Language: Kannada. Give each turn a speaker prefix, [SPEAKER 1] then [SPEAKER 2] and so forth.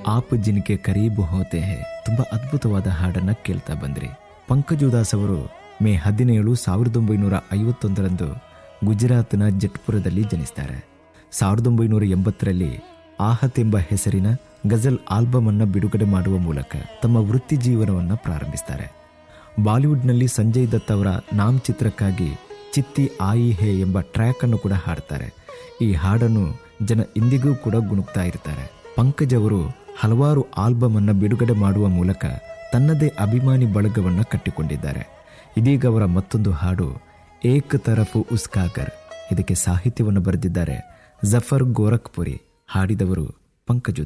[SPEAKER 1] ಆಪ್ ಜಿನ್ಕೆ ಕರೀಬು ಹೋತೆ ಹೇ ತುಂಬಾ ಅದ್ಭುತವಾದ ಹಾಡನ್ನ ಕೇಳ್ತಾ ಬಂದ್ರಿ ಪಂಕಜುದಾಸ್ ಅವರು ಮೇ ಹದಿನೇಳು ಸಾವಿರದ ಒಂಬೈನೂರ ಐವತ್ತೊಂದರಂದು ಗುಜರಾತ್ನ ಜಟ್ಪುರದಲ್ಲಿ ಜನಿಸ್ತಾರೆ ಸಾವಿರದ ಒಂಬೈನೂರ ಎಂಬತ್ತರಲ್ಲಿ ಆಹತ್ ಎಂಬ ಹೆಸರಿನ ಗಜಲ್ ಆಲ್ಬಮ್ ಅನ್ನ ಬಿಡುಗಡೆ ಮಾಡುವ ಮೂಲಕ ತಮ್ಮ ವೃತ್ತಿ ಜೀವನವನ್ನು ಪ್ರಾರಂಭಿಸ್ತಾರೆ ಬಾಲಿವುಡ್ನಲ್ಲಿ ಸಂಜಯ್ ದತ್ ಅವರ ನಾಮ್ ಚಿತ್ರಕ್ಕಾಗಿ ಚಿತ್ತಿ ಆಯಿ ಹೇ ಎಂಬ ಟ್ರ್ಯಾಕ್ ಅನ್ನು ಕೂಡ ಹಾಡ್ತಾರೆ ಈ ಹಾಡನ್ನು ಜನ ಇಂದಿಗೂ ಕೂಡ ಗುಣುಕ್ತಾ ಇರ್ತಾರೆ ಪಂಕಜ್ ಅವರು ಹಲವಾರು ಆಲ್ಬಮ್ ಅನ್ನ ಬಿಡುಗಡೆ ಮಾಡುವ ಮೂಲಕ ತನ್ನದೇ ಅಭಿಮಾನಿ ಬಳಗವನ್ನ ಕಟ್ಟಿಕೊಂಡಿದ್ದಾರೆ ಇದೀಗ ಅವರ ಮತ್ತೊಂದು ಹಾಡು ಏಕ್ ತರಫು ಉಸ್ಕಾಗರ್ ಇದಕ್ಕೆ ಸಾಹಿತ್ಯವನ್ನು ಬರೆದಿದ್ದಾರೆ ಜಫರ್ ಗೋರಖ್ಪುರಿ ಹಾಡಿದವರು ಪಂಕಜುದ